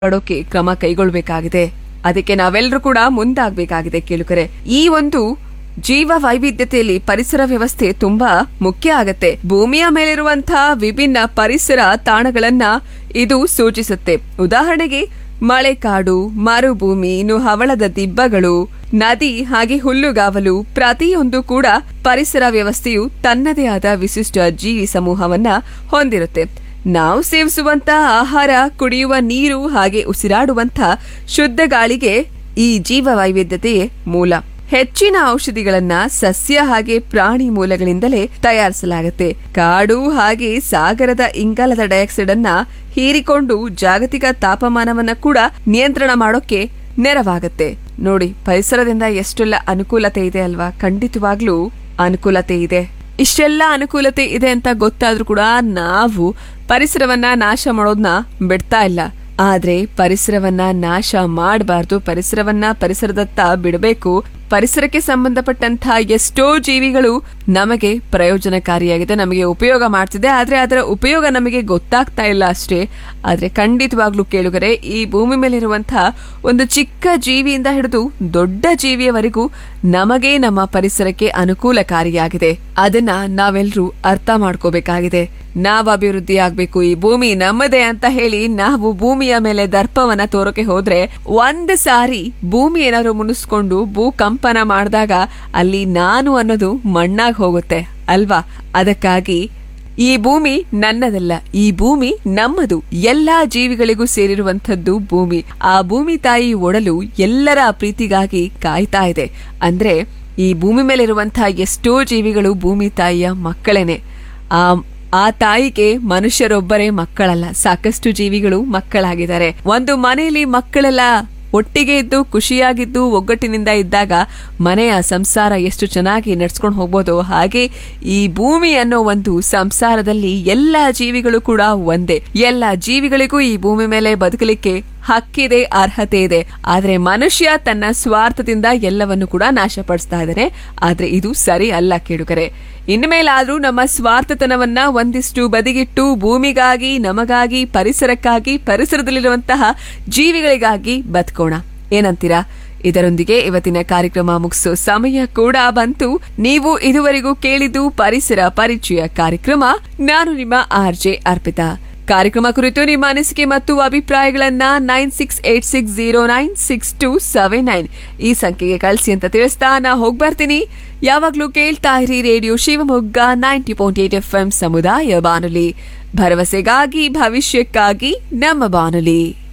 ಮಾಡೋಕೆ ಕ್ರಮ ಕೈಗೊಳ್ಬೇಕಾಗಿದೆ ಅದಕ್ಕೆ ನಾವೆಲ್ಲರೂ ಕೂಡ ಮುಂದಾಗಬೇಕಾಗಿದೆ ಕೇಳುಕರೆ ಈ ಒಂದು ಜೀವ ವೈವಿಧ್ಯತೆಯಲ್ಲಿ ಪರಿಸರ ವ್ಯವಸ್ಥೆ ತುಂಬಾ ಮುಖ್ಯ ಆಗತ್ತೆ ಭೂಮಿಯ ಮೇಲಿರುವಂತಹ ವಿಭಿನ್ನ ಪರಿಸರ ತಾಣಗಳನ್ನ ಇದು ಸೂಚಿಸುತ್ತೆ ಉದಾಹರಣೆಗೆ ಮಳೆಕಾಡು ಮರುಭೂಮಿ ಇನ್ನು ಹವಳದ ದಿಬ್ಬಗಳು ನದಿ ಹಾಗೆ ಹುಲ್ಲುಗಾವಲು ಪ್ರತಿಯೊಂದು ಕೂಡ ಪರಿಸರ ವ್ಯವಸ್ಥೆಯು ತನ್ನದೇ ಆದ ವಿಶಿಷ್ಟ ಜೀವಿ ಸಮೂಹವನ್ನ ಹೊಂದಿರುತ್ತೆ ನಾವು ಸೇವಿಸುವಂತ ಆಹಾರ ಕುಡಿಯುವ ನೀರು ಹಾಗೆ ಉಸಿರಾಡುವಂತ ಶುದ್ಧ ಗಾಳಿಗೆ ಈ ಜೀವ ವೈವಿಧ್ಯತೆಯೇ ಮೂಲ ಹೆಚ್ಚಿನ ಔಷಧಿಗಳನ್ನ ಸಸ್ಯ ಹಾಗೆ ಪ್ರಾಣಿ ಮೂಲಗಳಿಂದಲೇ ತಯಾರಿಸಲಾಗುತ್ತೆ ಕಾಡು ಹಾಗೆ ಸಾಗರದ ಇಂಗಾಲದ ಡೈಆಕ್ಸೈಡ್ ಅನ್ನ ಹೀರಿಕೊಂಡು ಜಾಗತಿಕ ತಾಪಮಾನವನ್ನ ಕೂಡ ನಿಯಂತ್ರಣ ಮಾಡೋಕೆ ನೆರವಾಗುತ್ತೆ ನೋಡಿ ಪರಿಸರದಿಂದ ಎಷ್ಟೆಲ್ಲ ಅನುಕೂಲತೆ ಇದೆ ಅಲ್ವಾ ಖಂಡಿತವಾಗ್ಲೂ ಅನುಕೂಲತೆ ಇದೆ ಇಷ್ಟೆಲ್ಲ ಅನುಕೂಲತೆ ಇದೆ ಅಂತ ಗೊತ್ತಾದ್ರೂ ಕೂಡ ನಾವು ಪರಿಸರವನ್ನ ನಾಶ ಮಾಡೋದನ್ನ ಬಿಡ್ತಾ ಇಲ್ಲ ಆದ್ರೆ ಪರಿಸರವನ್ನ ನಾಶ ಮಾಡಬಾರ್ದು ಪರಿಸರವನ್ನ ಪರಿಸರದತ್ತ ಬಿಡಬೇಕು ಪರಿಸರಕ್ಕೆ ಸಂಬಂಧಪಟ್ಟಂತಹ ಎಷ್ಟೋ ಜೀವಿಗಳು ನಮಗೆ ಪ್ರಯೋಜನಕಾರಿಯಾಗಿದೆ ನಮಗೆ ಉಪಯೋಗ ಮಾಡ್ತಿದೆ ಆದ್ರೆ ಅದರ ಉಪಯೋಗ ನಮಗೆ ಗೊತ್ತಾಗ್ತಾ ಇಲ್ಲ ಅಷ್ಟೇ ಆದ್ರೆ ಖಂಡಿತವಾಗ್ಲೂ ಕೇಳುಗರೆ ಈ ಭೂಮಿ ಮೇಲಿರುವಂತಹ ಒಂದು ಚಿಕ್ಕ ಜೀವಿಯಿಂದ ಹಿಡಿದು ದೊಡ್ಡ ಜೀವಿಯವರೆಗೂ ನಮಗೆ ನಮ್ಮ ಪರಿಸರಕ್ಕೆ ಅನುಕೂಲಕಾರಿಯಾಗಿದೆ ಅದನ್ನ ನಾವೆಲ್ಲರೂ ಅರ್ಥ ಮಾಡ್ಕೋಬೇಕಾಗಿದೆ ನಾವು ಅಭಿವೃದ್ಧಿ ಆಗ್ಬೇಕು ಈ ಭೂಮಿ ನಮ್ಮದೇ ಅಂತ ಹೇಳಿ ನಾವು ಭೂಮಿಯ ಮೇಲೆ ದರ್ಪವನ್ನ ತೋರಕ್ಕೆ ಹೋದ್ರೆ ಒಂದ್ ಸಾರಿ ಭೂಮಿ ಏನಾದ್ರು ಮುನಿಸ್ಕೊಂಡು ಭೂಕಂಪನ ಮಾಡಿದಾಗ ಅಲ್ಲಿ ನಾನು ಅನ್ನೋದು ಮಣ್ಣಾಗ್ ಹೋಗುತ್ತೆ ಅಲ್ವಾ ಅದಕ್ಕಾಗಿ ಈ ಭೂಮಿ ನನ್ನದಲ್ಲ ಈ ಭೂಮಿ ನಮ್ಮದು ಎಲ್ಲಾ ಜೀವಿಗಳಿಗೂ ಸೇರಿರುವಂತದ್ದು ಭೂಮಿ ಆ ಭೂಮಿ ತಾಯಿ ಒಡಲು ಎಲ್ಲರ ಪ್ರೀತಿಗಾಗಿ ಕಾಯ್ತಾ ಇದೆ ಅಂದ್ರೆ ಈ ಭೂಮಿ ಮೇಲಿರುವಂತಹ ಎಷ್ಟೋ ಜೀವಿಗಳು ಭೂಮಿ ತಾಯಿಯ ಮಕ್ಕಳೇನೆ ಆ ಆ ತಾಯಿಗೆ ಮನುಷ್ಯರೊಬ್ಬರೇ ಮಕ್ಕಳಲ್ಲ ಸಾಕಷ್ಟು ಜೀವಿಗಳು ಮಕ್ಕಳಾಗಿದ್ದಾರೆ ಒಂದು ಮನೆಯಲ್ಲಿ ಮಕ್ಕಳೆಲ್ಲ ಒಟ್ಟಿಗೆ ಇದ್ದು ಖುಷಿಯಾಗಿದ್ದು ಒಗ್ಗಟ್ಟಿನಿಂದ ಇದ್ದಾಗ ಮನೆಯ ಸಂಸಾರ ಎಷ್ಟು ಚೆನ್ನಾಗಿ ನಡ್ಸ್ಕೊಂಡು ಹೋಗ್ಬೋದು ಹಾಗೆ ಈ ಭೂಮಿ ಅನ್ನೋ ಒಂದು ಸಂಸಾರದಲ್ಲಿ ಎಲ್ಲ ಜೀವಿಗಳು ಕೂಡ ಒಂದೇ ಎಲ್ಲ ಜೀವಿಗಳಿಗೂ ಈ ಭೂಮಿ ಮೇಲೆ ಬದುಕಲಿಕ್ಕೆ ಹಕ್ಕಿದೆ ಅರ್ಹತೆ ಇದೆ ಆದ್ರೆ ಮನುಷ್ಯ ತನ್ನ ಸ್ವಾರ್ಥದಿಂದ ಎಲ್ಲವನ್ನು ಕೂಡ ನಾಶಪಡಿಸ್ತಾ ಇದ್ದಾನೆ ಆದ್ರೆ ಇದು ಸರಿ ಅಲ್ಲ ಕೇಳುಗರೆ ಇನ್ಮೇಲಾದ್ರೂ ನಮ್ಮ ಸ್ವಾರ್ಥತನವನ್ನ ಒಂದಿಷ್ಟು ಬದಿಗಿಟ್ಟು ಭೂಮಿಗಾಗಿ ನಮಗಾಗಿ ಪರಿಸರಕ್ಕಾಗಿ ಪರಿಸರದಲ್ಲಿರುವಂತಹ ಜೀವಿಗಳಿಗಾಗಿ ಬದುಕೋಣ ಏನಂತೀರಾ ಇದರೊಂದಿಗೆ ಇವತ್ತಿನ ಕಾರ್ಯಕ್ರಮ ಮುಗಿಸೋ ಸಮಯ ಕೂಡ ಬಂತು ನೀವು ಇದುವರೆಗೂ ಕೇಳಿದ್ದು ಪರಿಸರ ಪರಿಚಯ ಕಾರ್ಯಕ್ರಮ ನಾನು ನಿಮ್ಮ ಆರ್ ಜೆ ಅರ್ಪಿತಾ ಕಾರ್ಯಕ್ರಮ ಕುರಿತು ನಿಮ್ಮ ಅನಿಸಿಕೆ ಮತ್ತು ಅಭಿಪ್ರಾಯಗಳನ್ನ nine six eight six zero nine six two seven nine ಈ ಸಂಖ್ಯೆಗೆ ಕಳಿಸಿ ಅಂತ ತಿಳಿಸ್ತಾ ನಾ ಹೋಗ್ ಬರ್ತೀನಿ ಯಾವಾಗ್ಲೂ ಕೇಳ್ತಾ ಇರಿ radio Shivamogga ninety point eight F M ಸಮುದಾಯ ಬಾನುಲಿ ಭರವಸೆಗಾಗಿ ಭವಿಷ್ಯಕ್ಕಾಗಿ ನಮ್ಮ ಬಾನುಲಿ